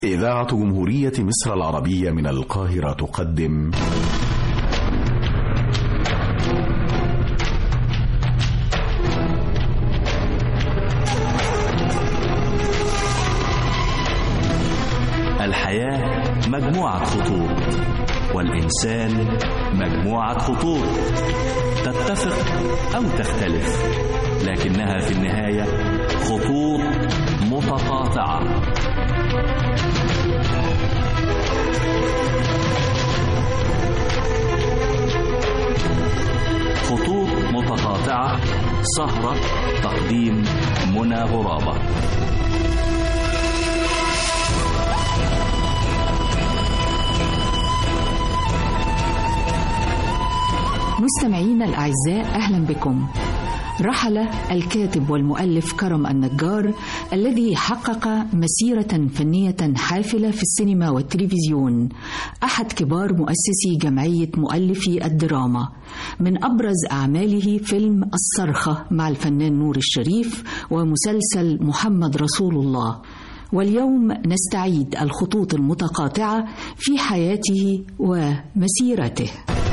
إذاعة جمهورية مصر العربية من القاهرة تقدم الحياة مجموعة خطوط والإنسان مجموعة خطوط تتفق أو تختلف لكنها في النهاية خطوط متقاطعة خطوط متقاطعة سهرة تقديم منى غرابة مستمعينا الأعزاء أهلا بكم رحل الكاتب والمؤلف كرم النجار الذي حقق مسيرة فنية حافلة في السينما والتلفزيون أحد كبار مؤسسي جمعية مؤلفي الدراما من أبرز أعماله فيلم الصرخة مع الفنان نور الشريف ومسلسل محمد رسول الله واليوم نستعيد الخطوط المتقاطعة في حياته ومسيرته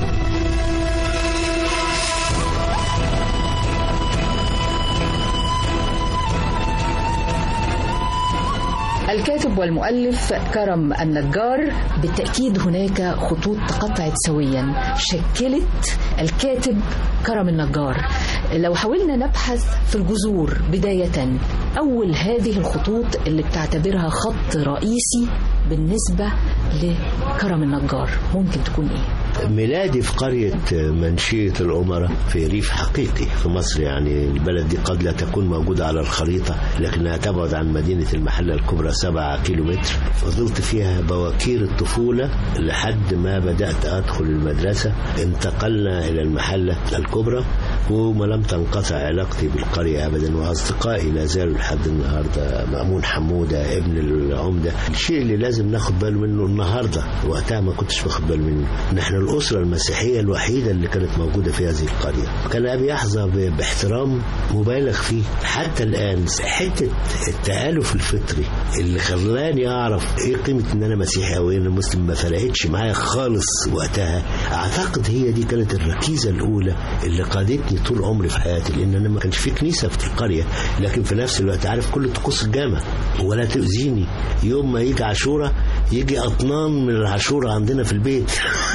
الكاتب والمؤلف كرم النجار بالتأكيد هناك خطوط تقطعت سويا شكلت الكاتب كرم النجار لو حاولنا نبحث في الجذور بداية أول هذه الخطوط اللي بتعتبرها خط رئيسي بالنسبة لكرم النجار ممكن تكون إيه؟ ميلادي في قرية منشية الأمراء في ريف حقيقي في مصر يعني البلد دي قد لا تكون موجودة على الخريطة لكنها تبعد عن مدينة المحلة الكبرى سبعة كيلو متر فضلت فيها بواكير الطفولة لحد ما بدأت أدخل المدرسة انتقلنا إلى المحلة الكبرى وما لم تنقطع علاقتي بالقرية أبدا وأصدقائي لا زالوا لحد النهاردة مأمون حمودة ابن العمدة الشيء اللي لازم ناخد بال منه النهاردة وقتها ما كنتش باخد بال منه نحن الأسرة المسيحية الوحيدة اللي كانت موجودة في هذه القرية كان أبي يحظى باحترام مبالغ فيه حتى الآن حتة التآلف الفطري اللي خلاني أعرف إيه قيمة إن أنا مسيحي أو إن مسلم ما فرقتش معايا خالص وقتها أعتقد هي دي كانت الركيزة الأولى اللي قادتني طول عمري في حياتي لأن أنا ما كانش في كنيسة في القرية لكن في نفس الوقت عارف كل طقوس الجامع ولا تؤذيني يوم ما يجي عاشورة يجي أطنان من العاشورة عندنا في البيت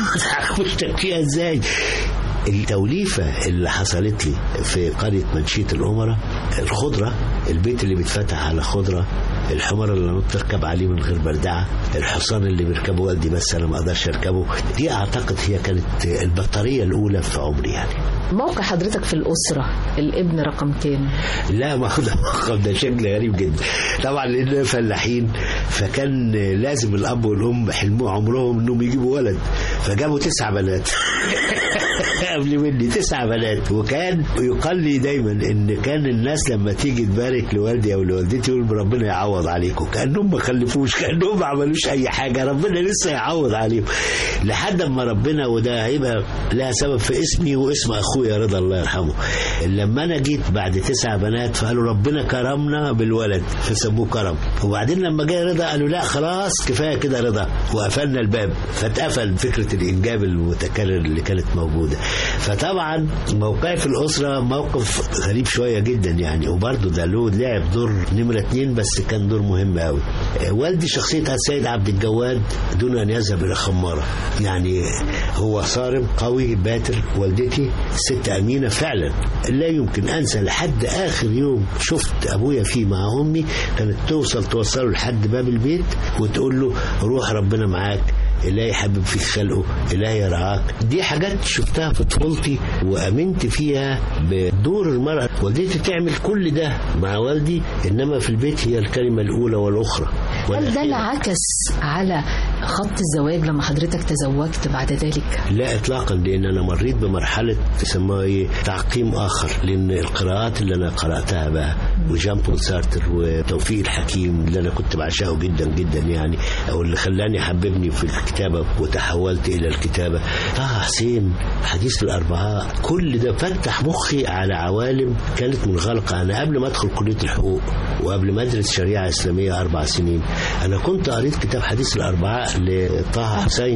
مشتاق فيها ازاي التوليفة اللي حصلت لي في قرية منشية الأمراء الخضرة البيت اللي بيتفتح على خضرة الحمار اللي انا تركب عليه من غير بردعه الحصان اللي بيركبه والدي بس انا ما اقدرش اركبه دي اعتقد هي كانت البطاريه الاولى في عمري يعني موقع حضرتك في الأسرة الابن رقم كام؟ لا ما ده رقم ده شكل غريب جدا طبعا لان فلاحين فكان لازم الاب والام حلموا عمرهم انهم يجيبوا ولد فجابوا تسع بنات قبل مني تسع بنات وكان يقال لي دايما ان كان الناس لما تيجي تبارك لوالدي او لوالدتي يقول ربنا يعوض عليكم كانهم ما خلفوش كانهم ما عملوش اي حاجه ربنا لسه يعوض عليهم لحد ما ربنا وده هيبقى لها سبب في اسمي واسم اخويا رضا الله يرحمه لما انا جيت بعد تسع بنات فقالوا ربنا كرمنا بالولد فسموه كرم وبعدين لما جاي رضا قالوا لا خلاص كفايه كده رضا وقفلنا الباب فاتقفل فكره الانجاب المتكرر اللي كانت موجوده فطبعا موقعي في الاسره موقف غريب شويه جدا يعني وبرضه ده له لعب دور نمره اتنين بس كان دور مهم قوي والدي شخصيه السيد عبد الجواد دون ان يذهب الى خماره يعني هو صارم قوي باتر والدتي ست امينه فعلا لا يمكن انسى لحد اخر يوم شفت ابويا فيه مع امي كانت توصل توصله لحد باب البيت وتقول له روح ربنا معاك إلهي يحبب فيك خلقه إلهي يرعاك دي حاجات شفتها في طفولتي وأمنت فيها بدور المرأة والدتي تعمل كل ده مع والدي إنما في البيت هي الكلمة الأولى والأخرى هل ده انعكس على خط الزواج لما حضرتك تزوجت بعد ذلك لا اطلاقا لان انا مريت بمرحله تسموها ايه تعقيم اخر لان القراءات اللي انا قراتها بقى وجان بول سارتر وتوفيق الحكيم اللي انا كنت بعشقه جدا جدا يعني او اللي خلاني حببني في الكتابه وتحولت الى الكتابه طه حسين حديث الاربعاء كل ده فتح مخي على عوالم كانت منغلقه انا قبل ما ادخل كليه الحقوق وقبل ما ادرس شريعه اسلاميه اربع سنين انا كنت قريت كتاب حديث الاربعاء لطه حسين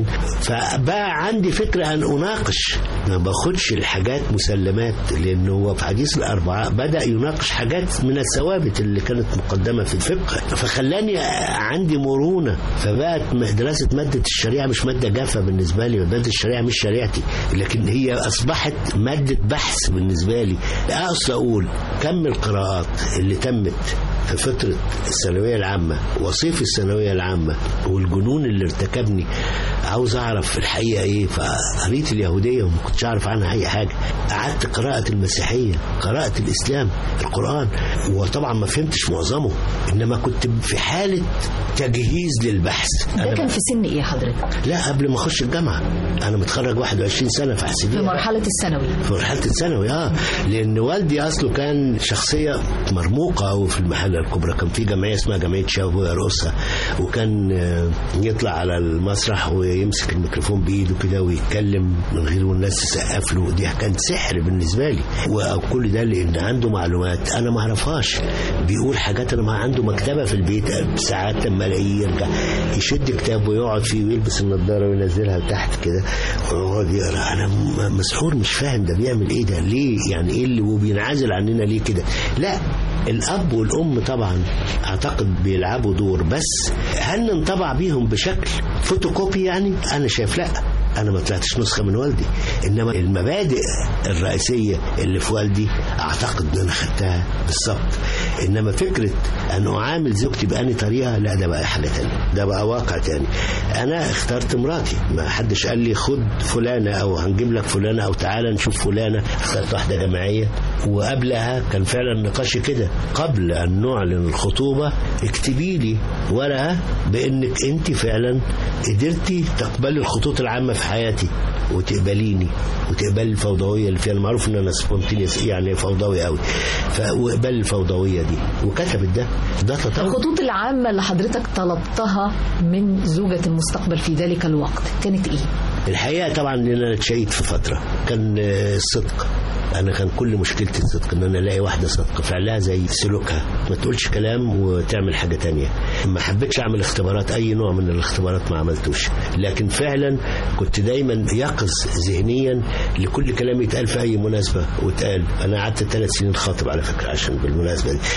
فبقى عندي فكره ان اناقش ما باخدش الحاجات مسلمات لانه هو في حديث الاربعاء بدا يناقش حاجات من الثوابت اللي كانت مقدمه في الفقه فخلاني عندي مرونه فبقت دراسه ماده الشريعه مش ماده جافه بالنسبه لي ماده الشريعه مش شريعتي لكن هي اصبحت ماده بحث بالنسبه لي اقصد اقول كم القراءات اللي تمت في فترة الثانوية العامة وصيف الثانوية العامة والجنون اللي ارتكبني عاوز أعرف الحقيقة إيه فقريت اليهودية وما كنتش أعرف عنها أي حاجة قعدت قراءة المسيحية قراءة الإسلام القرآن وطبعا ما فهمتش معظمه إنما كنت في حالة تجهيز للبحث ده كان في سن إيه حضرتك؟ لا قبل ما أخش الجامعة أنا متخرج 21 سنة في حسابية في مرحلة الثانوي في مرحلة الثانوي اه لأن والدي أصله كان شخصية مرموقة أوي في المحلة الكبرى كان في جمعية اسمها جمعية شباب ويرقصها وكان يطلع على المسرح ويمسك الميكروفون بإيده كده ويتكلم من غير والناس تسقف له دي كان سحر بالنسبة لي وكل ده لأن عنده معلومات أنا ما أعرفهاش بيقول حاجات أنا ما عنده مكتبة في البيت ساعات لما الاقيه يرجع يشد كتاب ويقعد فيه ويلبس النضارة وينزلها تحت كده ويقعد يقرا أنا مسحور مش فاهم ده بيعمل إيه ده ليه يعني إيه اللي وبينعزل عننا ليه كده لا الاب والام طبعا اعتقد بيلعبوا دور بس هل ننطبع بيهم بشكل فوتوكوبي يعني انا شايف لا انا ما طلعتش نسخه من والدي انما المبادئ الرئيسيه اللي في والدي اعتقد ان انا خدتها بالظبط انما فكره ان اعامل زوجتي بأني طريقه لا ده بقى حاجه تانية ده بقى واقع تاني انا اخترت مراتي ما حدش قال لي خد فلانه او هنجيب لك فلانه او تعالى نشوف فلانه اخترت واحده جماعيه وقبلها كان فعلا نقاش كده قبل ان نعلن الخطوبه اكتبي لي ورقه بانك انت فعلا قدرتي تقبلي الخطوط العامه في حياتي وتقبليني وتقبلي الفوضويه اللي فيها المعروف ان انا سبونتينيوس يعني فوضوي قوي فاقبل الفوضويه دي وكتبت ده ده تطور الخطوط العامة اللي حضرتك طلبتها من زوجة المستقبل في ذلك الوقت كانت إيه؟ الحقيقه طبعا ان انا اتشيت في فتره كان الصدق انا كان كل مشكلتي الصدق ان انا الاقي واحده صدق فعلها زي سلوكها ما تقولش كلام وتعمل حاجه تانية ما حبيتش اعمل اختبارات اي نوع من الاختبارات ما عملتوش لكن فعلا كنت دايما يقظ ذهنيا لكل كلام يتقال في اي مناسبه واتقال انا قعدت ثلاث سنين خاطب على فكره عشان بالمناسبه دي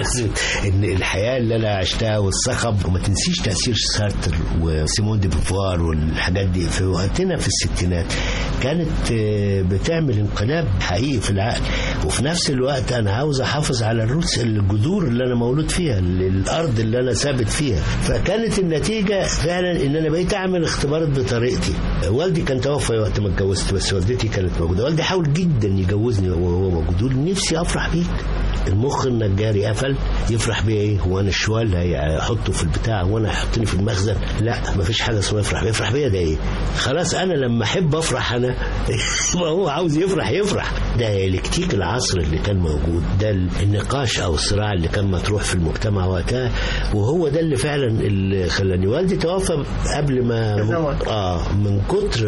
ان الحياه اللي انا عشتها والصخب وما تنسيش تاثير سارتر وسيمون دي بوفوار والحاجات دي في وقتنا في الستينات كانت بتعمل انقلاب حقيقي في العقل وفي نفس الوقت انا عاوز احافظ على الروتس الجذور اللي انا مولود فيها الارض اللي انا ثابت فيها فكانت النتيجه فعلا ان انا بقيت اعمل اختبارات بطريقتي والدي كان توفى وقت ما اتجوزت بس والدتي كانت موجوده والدي حاول جدا يجوزني وهو موجود يقول نفسي افرح بيك المخ النجاري قفل يفرح بيا ايه هو انا الشوال هيحطه في البتاع وانا هيحطني في المخزن لا مفيش حاجه اسمها يفرح بيا يفرح بيا ده ايه خلاص انا لما احب افرح انا ما هو عاوز يفرح يفرح ده الكتيك العصر اللي كان موجود ده النقاش او الصراع اللي كان مطروح في المجتمع وقتها وهو ده اللي فعلا اللي خلاني والدي توفى قبل ما اه من كتر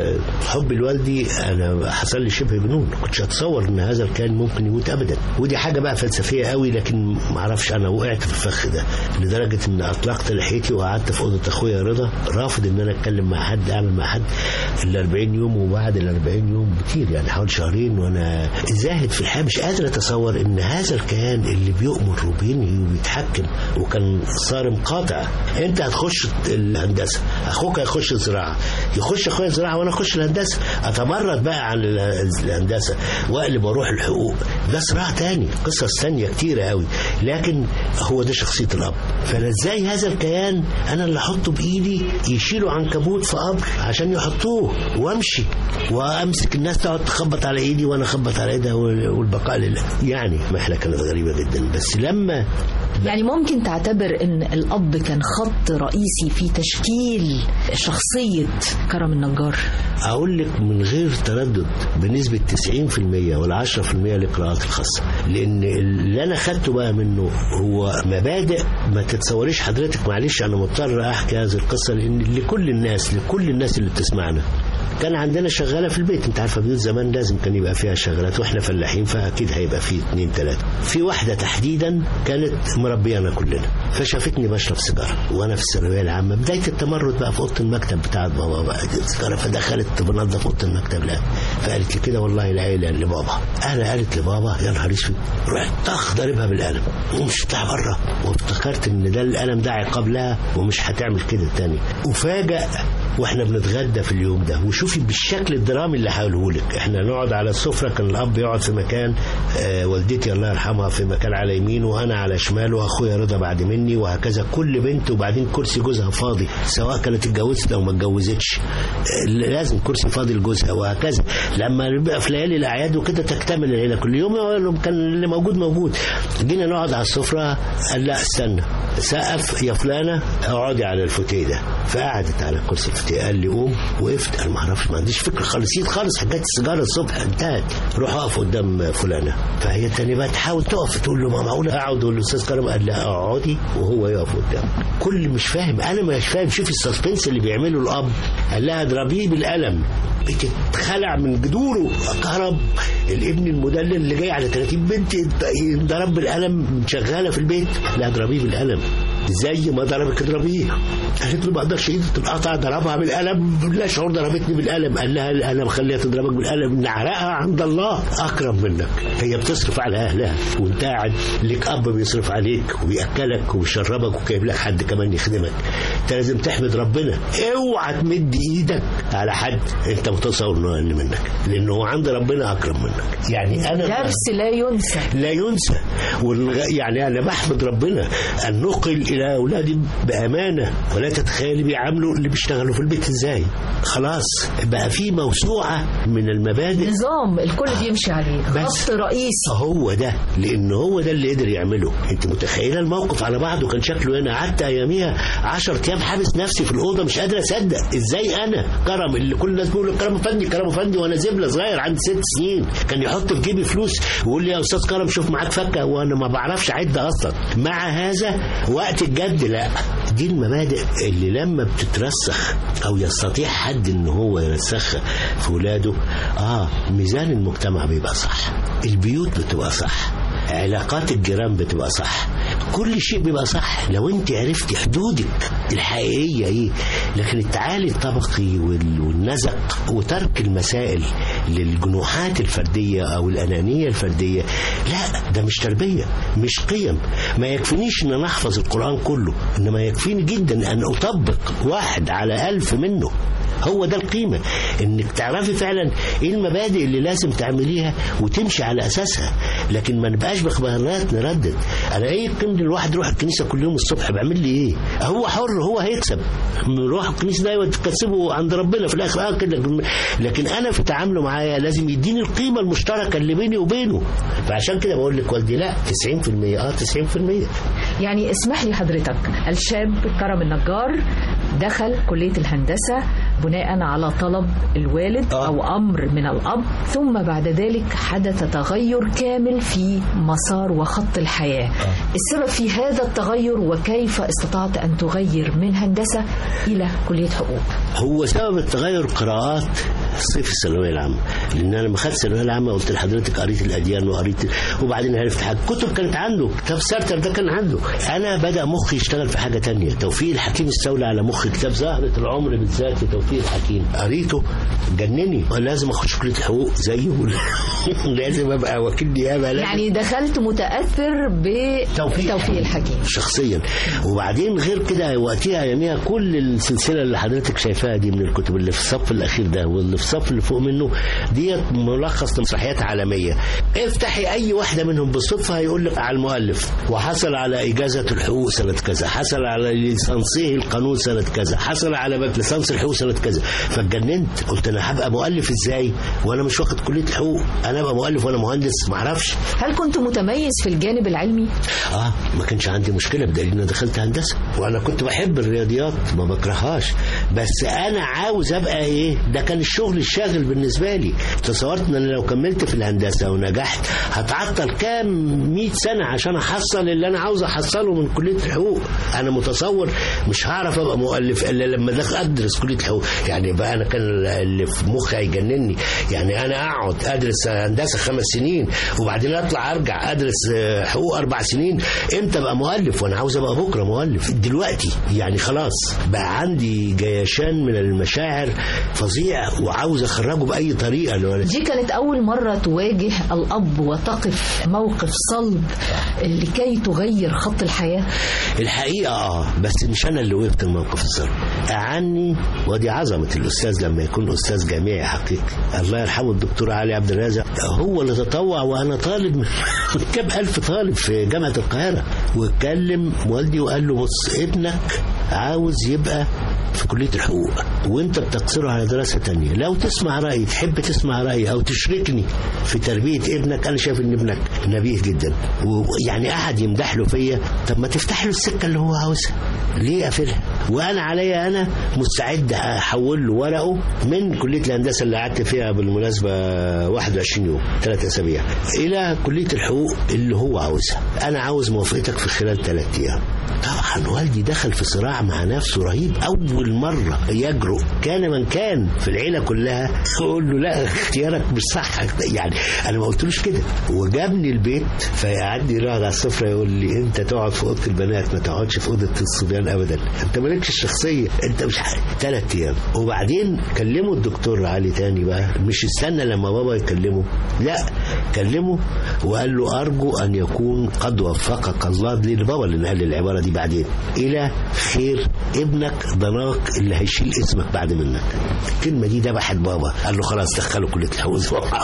حب لوالدي انا حصل لي شبه جنون كنتش اتصور ان هذا الكائن ممكن يموت ابدا ودي حاجه بقى فلسفيه قوي لكن ما اعرفش انا وقعت في الفخ ده لدرجه ان اطلقت لحيتي وقعدت في اوضه اخويا رضا رافض ان انا اتكلم مع حد اعمل مع حد ال 40 يوم وبعد ال 40 يوم كتير يعني حوالي شهرين وانا زاهد في الحياه مش قادر اتصور ان هذا الكيان اللي بيؤمر وبينهي وبيتحكم وكان صارم قاطع انت هتخش الهندسه اخوك هيخش الزراعه يخش اخويا الزراعه وانا اخش الهندسه اتمرد بقى عن الهندسه واقلب واروح الحقوق ده صراع تاني قصص ثانيه كتيره قوي لكن هو ده شخصيه الاب فانا ازاي هذا الكيان انا اللي احطه بايدي يشيلوا عنكبوت في قبر عشان يحطوه وامشي وامسك الناس تقعد تخبط على ايدي وانا اخبط على ايدها والبقاء لله يعني محله كانت غريبه جدا بس لما يعني ممكن تعتبر ان الاب كان خط رئيسي في تشكيل شخصيه كرم النجار اقول لك من غير تردد بنسبه 90% ولا 10% للقراءات الخاصه لان اللي انا خدته بقى منه هو مبادئ ما تتصوريش حضرتك معلش انا مضطر احكي هذه القصه لان لكل الناس لكل الناس اللي بتسمعنا كان عندنا شغاله في البيت انت عارفه بيوت زمان لازم كان يبقى فيها شغالات واحنا فلاحين فاكيد هيبقى فيه اثنين ثلاثه في واحده تحديدا كانت مربيانا كلنا فشافتني بشرب سيجاره وانا في الثانويه العامه بدايه التمرد بقى في اوضه المكتب بتاعت بابا بقى السيجاره فدخلت بنظف اوضه المكتب لا فقالت لي كده والله العيله لبابا انا قالت لبابا يا نهار اسود رحت طخ ضاربها بالقلم ومش بتاع بره وافتكرت ان ده القلم ده عقاب لها ومش هتعمل كده تاني وفاجأ واحنا بنتغدى في اليوم ده وشوفي بالشكل الدرامي اللي هقوله لك احنا نقعد على السفره كان الاب يقعد في مكان آه والدتي الله يرحمها في مكان على يمينه وانا على شماله واخويا رضا بعد مني وهكذا كل بنت وبعدين كرسي جوزها فاضي سواء كانت اتجوزت او ما اتجوزتش آه لازم كرسي فاضي لجوزها وهكذا لما بيبقى في ليالي الاعياد وكده تكتمل العيله كل يوم يقول لهم كان اللي موجود موجود جينا نقعد على السفره قال لا استنى سقف يا فلانه اقعدي على الفوتيه ده فقعدت على كرسي الفوتيه قال لي قوم وقفت قال ما اعرفش ما عنديش فكره خالص نسيت خالص حكايه السيجاره الصبح انتهت روح اقف قدام فلانه فهي التانية بقى تحاول تقف تقول له ما معقول اقعد والاستاذ كرم قال لها اقعدي وهو يقف قدام كل مش فاهم انا مش فاهم شوف السسبنس اللي بيعمله الاب قال لها اضربيه بالقلم بتتخلع من جذوره كهرب الابن المدلل اللي جاي على 30 بنت ضرب بالقلم شغاله في البيت لا اضربيه بالقلم زي ما ضربك اضربيه قالت له ما اقدرش ايدي تتقطع ضربها بالقلم لا شعور ضربتني بالقلم قال لها القلم خليها تضربك بالقلم نعرقها عند الله اكرم منك هي بتصرف على اهلها وانت قاعد ليك اب بيصرف عليك وبياكلك وبيشربك وجايب لك حد كمان يخدمك انت لازم تحمد ربنا اوعى تمد ايدك على حد انت متصور انه اقل منك لانه عند ربنا اكرم منك يعني انا درس لا ينسى لا ينسى والغ- يعني انا بحمد ربنا ان نقل الى اولادي بامانه ولا تتخيلي بيعاملوا اللي بيشتغلوا في البيت ازاي خلاص بقى في موسوعه من المبادئ نظام الكل بيمشي عليه بس. خط رئيسي هو ده لان هو ده اللي قدر يعمله انت متخيله الموقف على بعضه كان شكله هنا قعدت اياميها 10 ايام حابس نفسي في الاوضه مش قادر اصدق ازاي انا كرم اللي كل الناس بيقولوا كرم فندي كرم فندي وانا زبله صغير عندي ست سنين كان يحط في جيبي فلوس ويقول لي يا استاذ كرم شوف معاك فكه وانا ما بعرفش اعد اصلا مع هذا وقت الجد لا دي المبادئ اللي لما بتترسخ او يستطيع حد ان هو يرسخها في ولاده اه ميزان المجتمع بيبقى صح البيوت بتبقى صح علاقات الجيران بتبقى صح كل شيء بيبقى صح لو انت عرفتي حدودك الحقيقيه ايه لكن التعالي الطبقي وال- والنزق وترك المسائل للجنوحات الفرديه او الانانيه الفرديه لا ده مش تربيه مش قيم ما يكفينيش ان انا احفظ القران كله انما يكفيني جدا ان اطبق واحد على ألف منه هو ده القيمة انك تعرفي فعلا ايه المبادئ اللي لازم تعمليها وتمشي على اساسها لكن ما نبقاش بخبرات نردد انا ايه القيمة الواحد يروح الكنيسة كل يوم الصبح بعمل لي ايه هو حر هو هيكسب يروح الكنيسة ده وتكسبه عند ربنا في الاخر اه كده لكن انا في تعامله معايا لازم يديني القيمة المشتركة اللي بيني وبينه فعشان كده بقول لك والدي لا 90% اه 90% يعني اسمح لي حضرتك الشاب كرم النجار دخل كلية الهندسة بناء على طلب الوالد آه. أو أمر من الأب ثم بعد ذلك حدث تغير كامل في مسار وخط الحياة السبب في هذا التغير وكيف استطعت أن تغير من هندسة إلى كلية حقوق هو سبب التغير قراءات صيف الثانويه العامه لان انا لما خدت الثانويه العامه قلت لحضرتك قريت الاديان وقريت وبعدين عرفت حاجه كتب كانت عنده كتاب سارتر ده كان عنده انا بدا مخي يشتغل في حاجه تانية توفيق الحكيم استولى على مخي كتاب زهره العمر بالذات لتوفيق الحكيم قريته جنني لازم اخش كليه الحقوق زيه لازم ابقى وكيل نيابه لازم يعني دخلت متأثر بتوفيق الحكيم شخصيا وبعدين غير كده وقتها اياميها كل السلسله اللي حضرتك شايفاها دي من الكتب اللي في الصف الاخير ده واللي في في الصف اللي فوق منه ديت ملخص لمسرحيات عالميه افتحي اي واحده منهم بالصدفه هيقول لك على المؤلف وحصل على اجازه الحقوق سنه كذا حصل على ليسانسيه القانون سنه كذا حصل على بكالوريوس الحقوق سنه كذا فاتجننت قلت انا هبقى مؤلف ازاي وانا مش واخد كليه الحقوق انا ابقى مؤلف وانا مهندس ما اعرفش هل كنت متميز في الجانب العلمي؟ اه ما كانش عندي مشكله بدليل ان دخلت هندسه وانا كنت بحب الرياضيات ما بكرههاش بس انا عاوز ابقى ايه ده كان الشغل الشاغل بالنسبه لي تصورت ان انا لو كملت في الهندسه ونجحت هتعطل كام 100 سنه عشان احصل اللي انا عاوز احصله من كليه الحقوق انا متصور مش هعرف ابقى مؤلف الا لما دخل ادرس كليه الحقوق يعني بقى انا كان اللي في مخي هيجنني يعني انا اقعد ادرس هندسه خمس سنين وبعدين اطلع ارجع ادرس حقوق اربع سنين امتى ابقى مؤلف وانا عاوز ابقى بكره مؤلف دلوقتي يعني خلاص بقى عندي جيشان من المشاعر فظيع وعاوز اخرجه باي طريقه لو دي كانت أول مرة تواجه الأب وتقف موقف صلب لكي تغير خط الحياة الحقيقه اه بس مش انا اللي وقفت الموقف الصعب اعني ودي عظمه الاستاذ لما يكون استاذ جامعي حقيقي الله يرحمه الدكتور علي عبد الرازق هو اللي تطوع وانا طالب من كام الف طالب في جامعه القاهره واتكلم والدي وقال له بص ابنك عاوز يبقى في كلية الحقوق وانت بتقصره على دراسة تانية لو تسمع رأيي تحب تسمع رأيي او تشركني في تربية ابنك انا شايف ان ابنك نبيه جدا ويعني قعد يمدح له فيا طب ما تفتح له السكة اللي هو عاوزها ليه قافلها وانا عليا انا مستعد احول له ورقه من كلية الهندسة اللي قعدت فيها بالمناسبة 21 يوم ثلاث اسابيع الى كلية الحقوق اللي هو عاوزها انا عاوز موافقتك في خلال ثلاث ايام طبعا والدي دخل في صراع مع نفسه رهيب اول مره يجرؤ كان من كان في العيله كلها يقول له لا اختيارك مش صح يعني انا ما قلتلوش كده وجابني البيت فيقعدني يقعد على السفره يقول لي انت تقعد في اوضه البنات ما تقعدش في اوضه الصبيان ابدا انت مالكش الشخصيه انت مش ثلاث ايام وبعدين كلموا الدكتور علي تاني بقى مش استنى لما بابا يكلمه لا كلمه وقال له ارجو ان يكون قد وفقك الله دي لبابا اللي قال العباره دي بعدين الى خير ابنك ضناك اللي هيشيل اسمك بعد منك الكلمه دي ذبحت بابا قال له خلاص دخله كليه الحقوق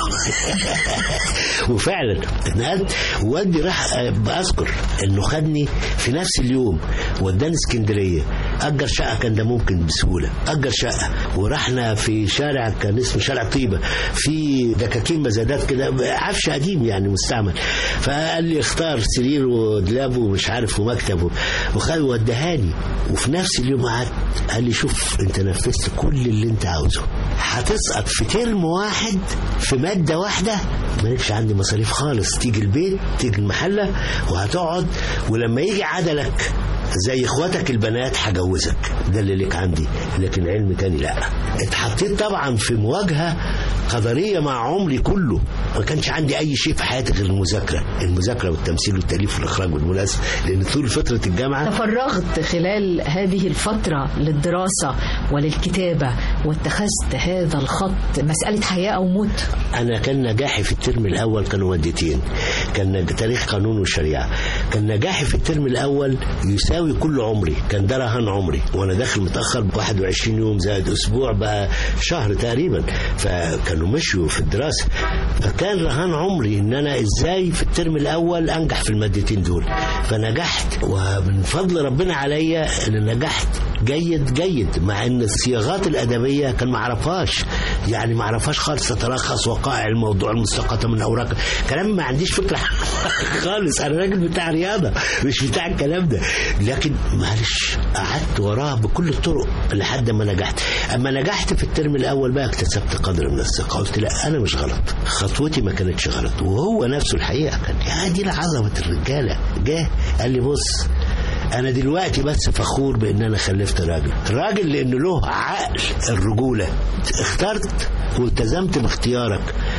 وفعلا اتنقلت والدي راح بذكر انه خدني في نفس اليوم وداني اسكندريه اجر شقه كان ده ممكن بسهوله اجر شقه ورحنا في شارع كان اسمه شارع طيبه في دكاكين مزادات كده عفش قديم يعني مستعمل فقال لي اختار سرير ودلاب ومش عارف ومكتب وخد ودهاني وفي نفس اليوم قعدت قال لي شوف انت نفذت كل اللي انت عاوزه هتسقط في ترم واحد في ماده واحده مالكش عندي مصاريف خالص تيجي البيت تيجي المحله وهتقعد ولما يجي عدلك زي اخواتك البنات هجوزك ده اللي لك عندي لكن علم تاني لا اتحطيت طبعا في مواجهه قدريه مع عمري كله ما كانش عندي اي شيء في حياتي غير المذاكره المذاكره والتمثيل والتاليف والاخراج والمناسبه لان طول فتره الجامعه تفرغت خلال هذه الفترة للدراسة وللكتابة واتخذت هذا الخط مسألة حياة أو موت انا كان نجاحي في الترم الاول كانوا مادتين كان تاريخ قانون وشريعه كان نجاحي في الترم الاول يساوي كل عمري كان ده رهان عمري وانا داخل متاخر ب 21 يوم زائد اسبوع بقى شهر تقريبا فكانوا مشوا في الدراسه فكان رهان عمري ان انا ازاي في الترم الاول انجح في المادتين دول فنجحت ومن فضل ربنا عليا ان نجحت جيد جيد مع ان الصياغات الادبيه كان ما اعرفهاش يعني ما اعرفهاش خالص تتلخص وقائع الموضوع المستقطه من اوراق كلام ما عنديش فكره خالص انا راجل بتاع رياضه مش بتاع الكلام ده لكن معلش قعدت وراه بكل الطرق لحد ما نجحت اما نجحت في الترم الاول بقى اكتسبت قدر من الثقه قلت لا انا مش غلط خطوتي ما كانتش غلط وهو نفسه الحقيقه كان يا دي عظمه الرجاله جه قال لي بص انا دلوقتي بس فخور بان انا خلفت راجل راجل لانه له عقل الرجوله اخترت والتزمت باختيارك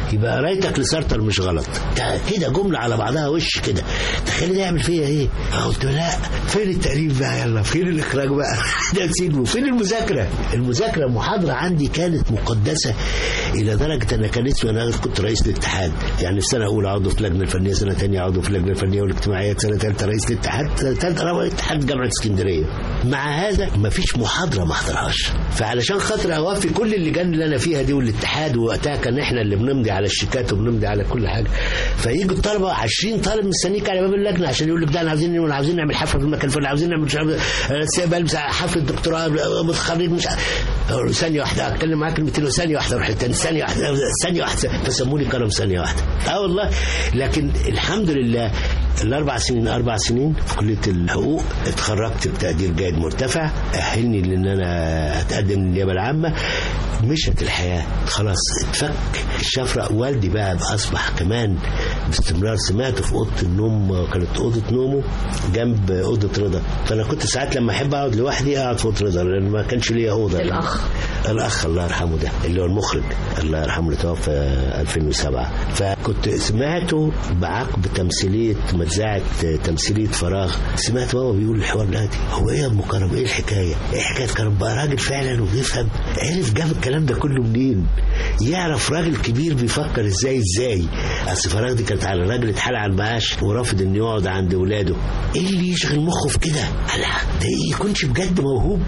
يبقى قرايتك لسارتر مش غلط ده كده جمله على بعضها وش كده تخيل ده يعمل فيا ايه قلت له لا فين التأليف بقى يلا فين الاخراج بقى ده نسيبه فين المذاكره المذاكره المحاضره عندي كانت مقدسه الى درجه ان كان اسمي انا كنت رئيس الاتحاد يعني في سنه اولى عضو في اللجنه الفنيه سنه ثانيه عضو في اللجنه الفنيه والاجتماعيه سنه ثالثه رئيس الاتحاد سنه ثالثه رئيس اتحاد جامعه اسكندريه مع هذا ما فيش محاضره ما احضرهاش فعلشان خاطر اوفي كل اللجان اللي انا فيها دي والاتحاد ووقتها كان احنا اللي بنمضي على الشيكات وبنمضي على كل حاجه فيجي الطلبه 20 طالب مستنيك على باب اللجنه عشان يقول لك ده انا عاوزين نعمل عاوزين نعمل حفله في المكان الفلاني عاوزين نعمل مش عارف استقبال مش عارف حفله دكتوراه متخرج مش عارف أقول له ثانيه واحده اتكلم معاك كلمتين ثانيه واحده اروح التاني ثانيه واحده ثانيه واحده فسموني كرم ثانيه واحده اه والله لكن الحمد لله الاربع سنين اربع سنين في كليه الحقوق اتخرجت بتقدير جيد مرتفع اهلني لان انا اتقدم للنيابه العامه مشت الحياه خلاص اتفك الشفره والدي بقى اصبح كمان باستمرار سمعته في اوضه النوم كانت اوضه نومه جنب اوضه رضا فانا كنت ساعات لما احب اقعد لوحدي اقعد في اوضه رضا لان ما كانش ليا اوضه الأخ. الاخ الله يرحمه ده اللي هو المخرج الله يرحمه اللي توفى 2007 فكنت سمعته بعقب تمثيليه مذاعه تمثيليه فراغ سمعت بابا بيقول الحوار الاتي هو ايه يا ام كرم ايه الحكايه؟ ايه حكايه كرم بقى راجل فعلا وبيفهم عرف جاب الكلام ده كله منين؟ يعرف راجل كبير بيفكر ازاي ازاي اصل فراغ دي كانت على راجل اتحال على المعاش ورافض انه يقعد عند ولاده ايه اللي يشغل مخه في كده؟ لا ده يكونش بجد موهوب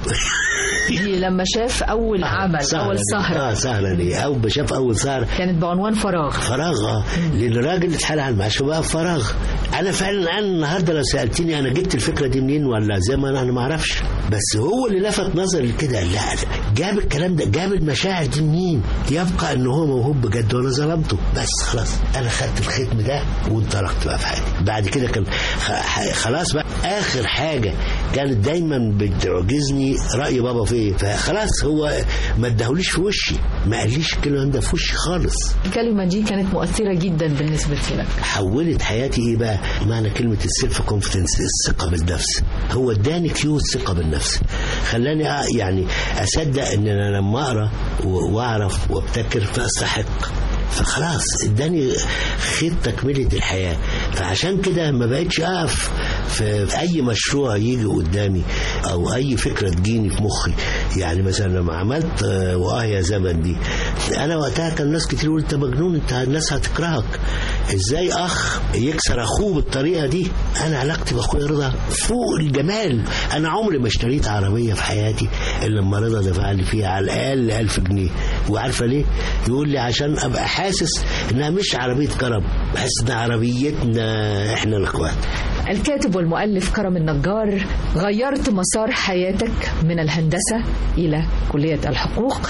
دي لما شاف اول عمل سهرة اول دي. سهره اه سهرة دي او شاف اول سهرة كانت بعنوان فراغ فراغ اه لان الراجل اتحال على المعاش فبقى فراغ انا فعلا انا النهارده لو سالتني انا جبت الفكره دي منين ولا زي ما انا انا ما اعرفش بس هو اللي لفت نظري لكده لا لا جاب الكلام ده جاب المشاعر دي منين يبقى ان هو موهوب بجد وانا ظلمته بس خلاص انا خدت الختم ده وانطلقت بقى في حياتي بعد كده كان خ- خلاص بقى اخر حاجه كانت دايما بتعجزني راي بابا فيا فخلاص هو ما اداهوليش في وشي ما قاليش الكلام ده في وشي خالص الكلمه دي كانت مؤثره جدا بالنسبه لك حولت حياتي ايه بقى معنى كلمه السيلف كونفيدنس الثقه بالنفس هو اداني كيو الثقه بالنفس خلاني أ- يعني اصدق ان انا لما اقرا و- واعرف وابتكر فاستحق فخلاص اداني خيط تكمله الحياه فعشان كده ما بقتش اقف في في اي مشروع يجي قدامي او اي فكره تجيني في مخي يعني مثلا لما عملت آه، واه يا زمن دي انا وقتها كان ناس كتير يقول انت مجنون انت الناس هتكرهك ازاي اخ يكسر اخوه بالطريقه دي انا علاقتي باخويا رضا فوق الجمال انا عمري ما اشتريت عربيه في حياتي الا لما رضا دفع لي فيها على الاقل 1000 جنيه وعارفه ليه يقول لي عشان ابقى حاسس انها مش عربيه كرم بحس انها عربيتنا احنا الاخوات الكاتب والمؤلف كرم النجار غيرت مسار حياتك من الهندسة إلى كلية الحقوق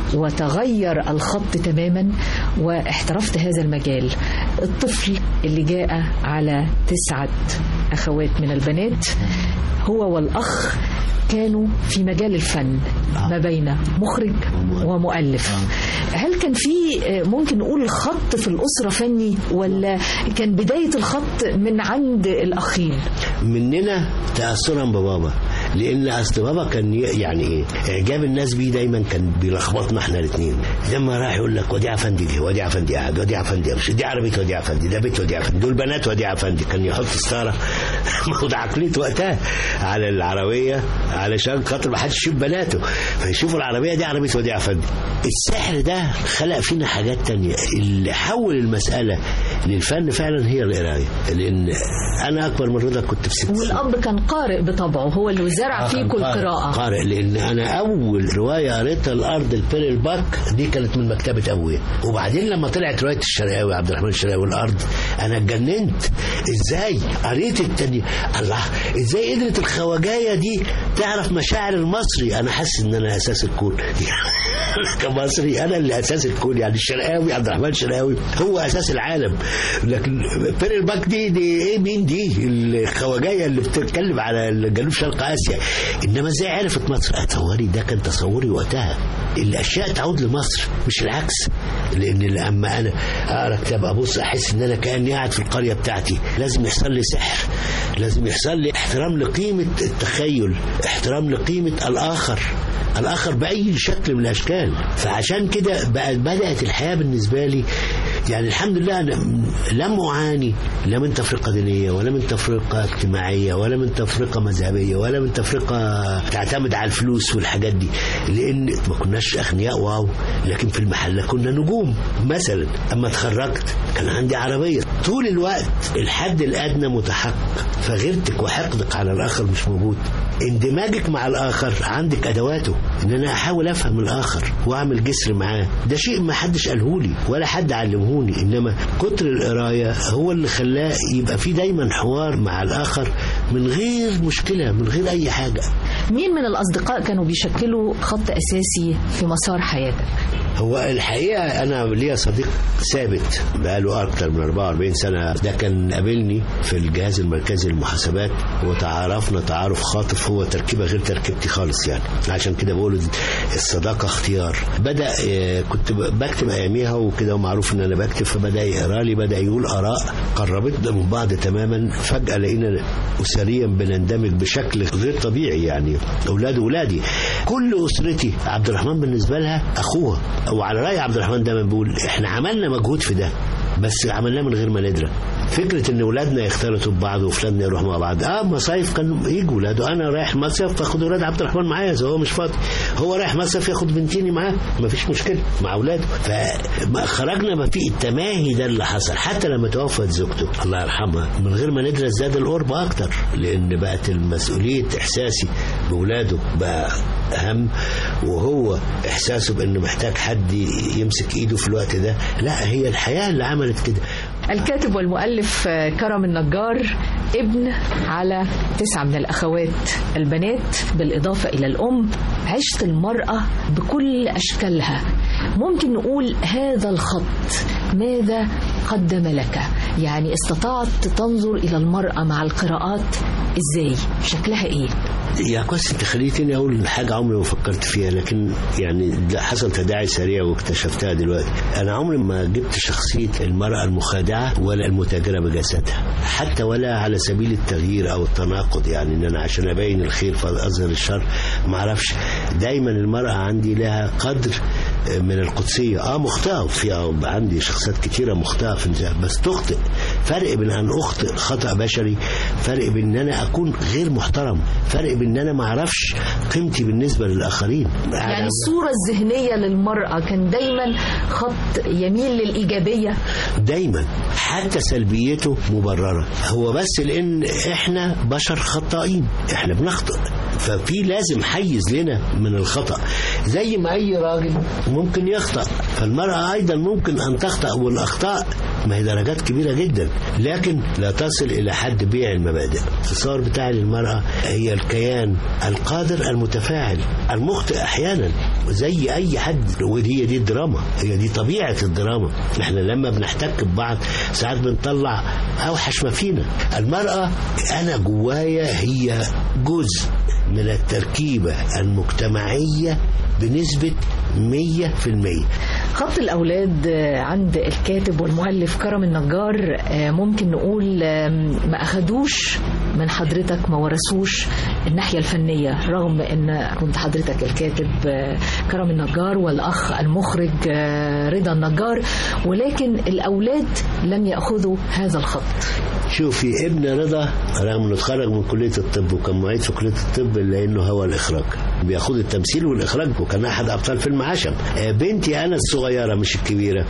وتغير الخط تماما واحترفت هذا المجال الطفل اللي جاء على تسعة أخوات من البنات هو والأخ كانوا في مجال الفن ما بين مخرج ومؤلف هل كان في آه، ممكن نقول خط في الأسرة فني ولا كان بداية الخط من عند الأخين مننا تاثرا ببابا لان اصل بابا كان ي- يعني ايه اعجاب الناس بيه دايما كان بيلخبطنا احنا الاثنين لما راح يقول لك وديع افندي دي وديع افندي قاعد وديع افندي امشي دي عربيه وديع افندي ده بيت وديع افندي دول بنات وديع افندي كان يحط ستاره موضوع عقليته وقتها على العربيه علشان خاطر ما حدش يشوف بناته فيشوفوا العربيه دي عربيه وديع افندي السحر ده خلق فينا حاجات تانية اللي حول المساله للفن فعلا هي القرايه لان انا اكبر من رضا كنت في ست سنين. والأب كان قارئ بطبعه هو اللي زرع فيكم القراءة قارئ لان انا اول روايه قريتها الارض البيري الباك دي كانت من مكتبه ابويا وبعدين لما طلعت روايه الشرقاوي عبد الرحمن الشرقاوي الارض انا اتجننت ازاي قريت التاني الله ازاي قدرت الخواجايه دي تعرف مشاعر المصري انا حاسس ان انا اساس الكون كمصري انا اللي اساس الكون يعني الشرقاوي عبد الرحمن الشرقاوي هو اساس العالم لكن بيري الباك دي دي ايه مين دي الخواجايه اللي بتتكلم على جنوب شرق اسيا انما ازاي عرفت مصر اتصوري ده كان تصوري وقتها الاشياء تعود لمصر مش العكس لان لما انا اقرا كتاب ابص احس ان انا كاني قاعد في القريه بتاعتي لازم يحصل لي سحر لازم يحصل لي احترام لقيمه التخيل احترام لقيمه الاخر الاخر باي شكل من الاشكال فعشان كده بقى بدات الحياه بالنسبه لي يعني الحمد لله أنا لم أعاني لا من تفرقة دينية ولا من تفرقة اجتماعية ولا من تفرقة مذهبية ولا من تفرقة تعتمد على الفلوس والحاجات دي لأن ما كناش أغنياء واو لكن في المحلة كنا نجوم مثلا أما اتخرجت كان عندي عربية طول الوقت الحد الأدنى متحقق فغيرتك وحقدك على الآخر مش موجود اندماجك مع الآخر عندك أدواته إن أنا أحاول أفهم الآخر وأعمل جسر معاه ده شيء ما حدش قالهولي ولا حد علمهوني إنما كتر القراية هو اللي خلاه يبقى في دايما حوار مع الآخر من غير مشكلة من غير أي حاجة مين من الأصدقاء كانوا بيشكلوا خط أساسي في مسار حياتك؟ هو الحقيقة أنا ليا صديق ثابت بقاله أكتر من 44 سنة ده كان قابلني في الجهاز المركزي للمحاسبات وتعارفنا تعارف خاطف هو تركيبة غير تركيبتي خالص يعني عشان كده بقول الصداقة اختيار بدأ آه، كنت بكتب أياميها وكده ومعروف إن أنا بكتب فبدأ يقرا لي بدأ يقول آراء قربتنا من بعض تماما فجأة لقينا أسريا بنندمج بشكل غير طبيعي يعني أولاد أولادي كل أسرتي عبد الرحمن بالنسبة لها أخوها وعلى رأي عبد الرحمن دايما بيقول إحنا عملنا مجهود في ده بس عملناه من غير ما ندرك فكرة ان ولادنا يختلطوا ببعض وفلان يروح مع بعض اه مصايف كانوا يجوا ولاده انا رايح مصيف فاخد ولاد عبد الرحمن معايا إذا هو مش فاضي هو رايح مصيف ياخد بنتيني معاه مفيش مشكله مع اولاده فخرجنا ما في التماهي ده اللي حصل حتى لما توفت زوجته الله يرحمها من غير ما ندرس زاد القرب اكتر لان بقت المسؤوليه احساسي باولاده بقى اهم وهو احساسه بانه محتاج حد يمسك ايده في الوقت ده لا هي الحياه اللي عملت كده الكاتب والمؤلف آه، كرم النجار ابن على تسعة من الأخوات البنات بالإضافة إلى الأم عشت المرأة بكل أشكالها ممكن نقول هذا الخط ماذا قدم لك يعني استطعت تنظر إلى المرأة مع القراءات إزاي شكلها إيه يا كويس انت خليتني اقول حاجه عمري ما فكرت فيها لكن يعني ده حصل تداعي سريع واكتشفتها دلوقتي انا عمري ما جبت شخصيه المراه المخادعه ولا المتاجره بجسدها حتى ولا على سبيل التغيير او التناقض يعني ان انا عشان ابين الخير فاظهر الشر ما اعرفش دايما المراه عندي لها قدر من القدسيه اه مخطئه في عندي شخصيات كتيره مخطئه في النزاع بس تخطئ فرق بين ان اخطئ خطا بشري فرق بين ان انا اكون غير محترم فرق بين ان انا ما اعرفش قيمتي بالنسبه للاخرين يعني الصورة الذهنية للمرأة كان دايما خط يميل للإيجابية دايما حتى سلبيته مبرره هو بس لان احنا بشر خطائين احنا بنخطئ ففي لازم حيز لنا من الخطا زي ما اي راجل ممكن يخطا فالمراه ايضا ممكن ان تخطا والاخطاء ما هي درجات كبيره جدا لكن لا تصل الى حد بيع المبادئ التصور بتاعي للمراه هي الكيان القادر المتفاعل المخطئ احيانا زي اي حد ودي هي دي الدراما هي دي طبيعه الدراما احنا لما بنحتك ببعض ساعات بنطلع اوحش ما فينا المراه انا جوايا هي جزء من التركيبه المجتمعيه بنسبه 100% خط الأولاد آه، عند الكاتب والمؤلف كرم النجار آه، ممكن نقول آم، ما أخدوش من حضرتك ما ورثوش الناحية الفنية رغم أن كنت حضرتك الكاتب آه، كرم النجار والأخ المخرج آه، رضا النجار ولكن الأولاد لم يأخذوا هذا الخط شوفي ابن رضا رغم انه اتخرج من كليه الطب وكان معيد في كليه الطب الا انه هو الاخراج بياخد التمثيل والاخراج وكان احد ابطال فيلم عشم آه، بنتي انا الصغيره مش الكبيره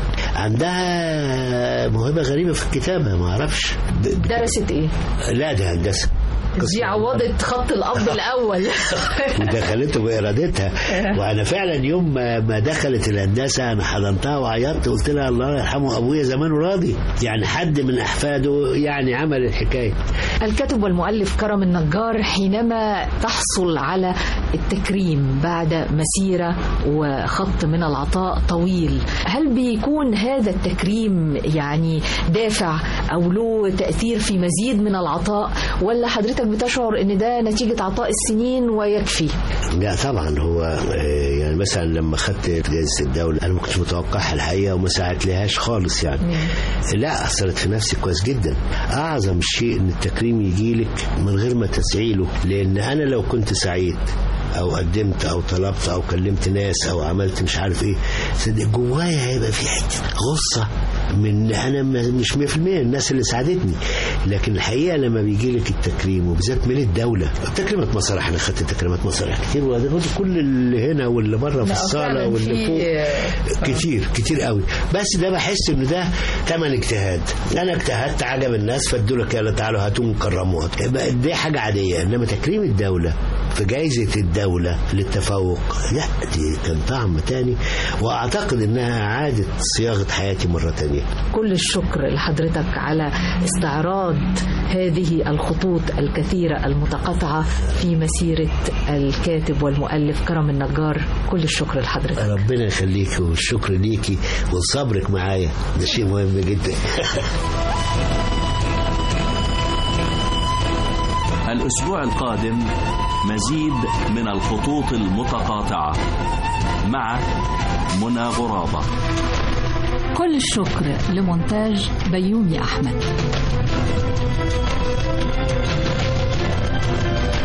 عندها موهبه غريبه في الكتابه ما اعرفش ب- ب- درست إيه؟ لا ده هندسه دي عوضت خط الأب الأول ودخلته بارادتها وانا فعلا يوم ما ما دخلت الهندسه انا حضنتها وعيطت قلت لها الله يرحمه ابويا زمانه راضي يعني حد من احفاده يعني عمل الحكايه الكاتب والمؤلف كرم النجار حينما تحصل على التكريم بعد مسيرة وخط من العطاء طويل هل بيكون هذا التكريم يعني دافع أو له تأثير في مزيد من العطاء ولا حضرتك بتشعر أن ده نتيجة عطاء السنين ويكفي لا طبعا هو آه، يعني مثلا لما خدت جائزه الدوله انا ما كنتش متوقعها الحقيقه وما ساعدت لهاش خالص يعني لا اثرت في نفسي كويس جدا اعظم شيء ان التكريم يجي لك من غير ما تسعي له لان انا لو كنت سعيد او قدمت او طلبت او كلمت ناس او عملت مش عارف ايه صدق جوايا هيبقى في حته غصه من انا م- مش 100% الناس اللي ساعدتني لكن الحقيقه لما بيجي لك التكريم وبالذات من الدوله تكريمات مسرح انا خدت تكريمات مسرح كتير وده برضه كل اللي هنا واللي بره في لا، الصاله فعلاً واللي في- فوق كتير كتير قوي بس ده بحس ان ده تمن اجتهاد انا اجتهدت عجب الناس فادوا لك يلا تعالوا هاتوا نكرموها يبقى دي حاجه عاديه انما تكريم الدوله في جائزة الدولة للتفوق لا دي كان طعم تاني وأعتقد إنها عادت صياغة حياتي مرة تانية كل الشكر لحضرتك على استعراض هذه الخطوط الكثيرة المتقاطعة في مسيرة الكاتب والمؤلف كرم النجار كل الشكر لحضرتك ربنا يخليك والشكر ليكي وصبرك معايا ده شيء مهم جدا الأسبوع القادم مزيد من الخطوط المتقاطعة مع منى غرابة كل الشكر لمونتاج بيومي أحمد